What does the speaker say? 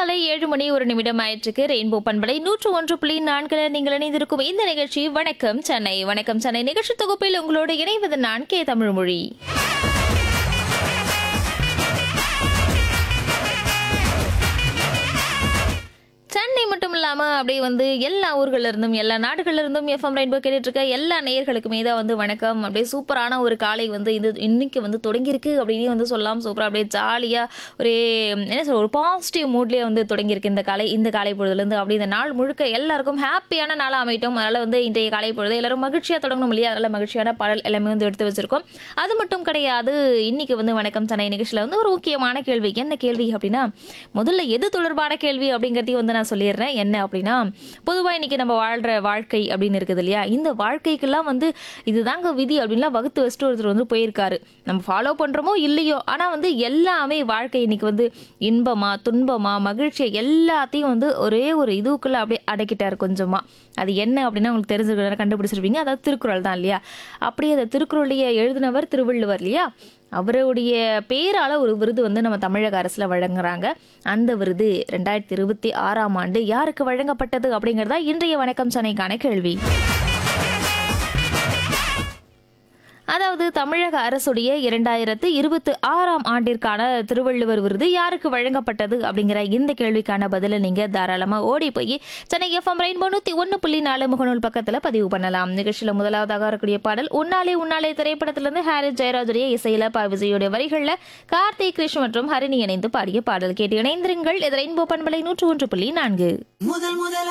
காலை ஏழு மணி ஒரு நிமிடம் ஆயிற்றுக்கு ரெயின்போ பண்பலை நூற்று ஒன்று புள்ளி நான்குல நீங்கள் இணைந்திருக்கும் இந்த நிகழ்ச்சி வணக்கம் சென்னை வணக்கம் சென்னை நிகழ்ச்சி தொகுப்பில் உங்களோடு இணைவது நான் கே தமிழ்மொழி சென்னை மட்டும் இல்லாம அப்படியே வந்து எல்லா ஊர்கள்ல இருந்தும் எல்லா நாடுகள்ல இருந்தும் எஃப்எம் ரெயின்போ கேட்டுட்டு இருக்க எல்லா நேயர்களுக்குமே தான் வந்து வணக்கம் அப்படியே சூப்பரான ஒரு காலை வந்து இது இன்னைக்கு வந்து தொடங்கியிருக்கு அப்படின்னு வந்து சொல்லலாம் சூப்பரா அப்படியே ஜாலியா ஒரு என்ன சொல்ற ஒரு பாசிட்டிவ் மூட்லயே வந்து தொடங்கியிருக்கு இந்த காலை இந்த காலை பொழுதுல இருந்து அப்படி இந்த நாள் முழுக்க எல்லாருக்கும் ஹாப்பியான நாளா அமைட்டும் அதனால வந்து இன்றைய காலை பொழுது எல்லாரும் மகிழ்ச்சியா தொடங்கணும் இல்லையா அதனால மகிழ்ச்சியான பாடல் எல்லாமே வந்து எடுத்து வச்சிருக்கோம் அது மட்டும் கிடையாது இன்னைக்கு வந்து வணக்கம் சென்னை நிகழ்ச்சியில வந்து ஒரு முக்கியமான கேள்வி என்ன கேள்வி அப்படின்னா முதல்ல எது தொடர்பான கேள்வி அப்படிங்கிறதையும் வந்து நான் சொல்லிடுறேன் என்ன அப்படின்னா பொதுவா இன்னைக்கு நம்ம வாழ்ற வாழ்க்கை அப்படின்னு இருக்குது இல்லையா இந்த வாழ்க்கைக்கெல்லாம் வந்து இதுதாங்க விதி அப்படின்லாம் வகுத்து வச்சுட்டு ஒருத்தர் வந்து போயிருக்காரு நம்ம ஃபாலோ பண்றோமோ இல்லையோ ஆனா வந்து எல்லாமே வாழ்க்கை இன்னைக்கு வந்து இன்பமா துன்பமா மகிழ்ச்சி எல்லாத்தையும் வந்து ஒரே ஒரு இதுக்குள்ள அப்படியே அடக்கிட்டாரு கொஞ்சமா அது என்ன அப்படின்னா உங்களுக்கு தெரிஞ்சுக்கிற கண்டுபிடிச்சிருப்பீங்க அதாவது திருக்குறள் தான் இல்லையா அப்படியே அந்த திருக்குறளையே எழுதினவர் திருவள்ளுவர் இல்லையா அவருடைய பேரால ஒரு விருது வந்து நம்ம தமிழக அரசுல வழங்குறாங்க அந்த விருது ரெண்டாயிரத்தி இருபத்தி ஆறாம் ஆண்டு யாருக்கு வழங்கப்பட்டது அப்படிங்கறதா இன்றைய வணக்கம் சென்னைக்கான கேள்வி அதாவது தமிழக அரசுடைய இரண்டாயிரத்து இருபத்தி ஆறாம் ஆண்டிற்கான திருவள்ளுவர் விருது யாருக்கு வழங்கப்பட்டது அப்படிங்கிற இந்த கேள்விக்கான பதிலை நீங்க தாராளமா ஓடி போய் சென்னை எஃப்எம் ரெயின்போ நூத்தி ஒன்னு புள்ளி நாலு முகநூல் பக்கத்துல பதிவு பண்ணலாம் நிகழ்ச்சியில முதலாவதாக வரக்கூடிய பாடல் உன்னாலே உன்னாலே திரைப்படத்திலிருந்து ஹாரிஸ் ஜெயராஜுடைய இசையில பா விஜயுடைய வரிகள்ல கார்த்திக் கிருஷ்ண் மற்றும் ஹரிணி இணைந்து பாடிய பாடல் கேட்டு இணைந்திருங்கள் இது ரெயின்போ பண்பலை நூற்று ஒன்று புள்ளி நான்கு முதல் முதல்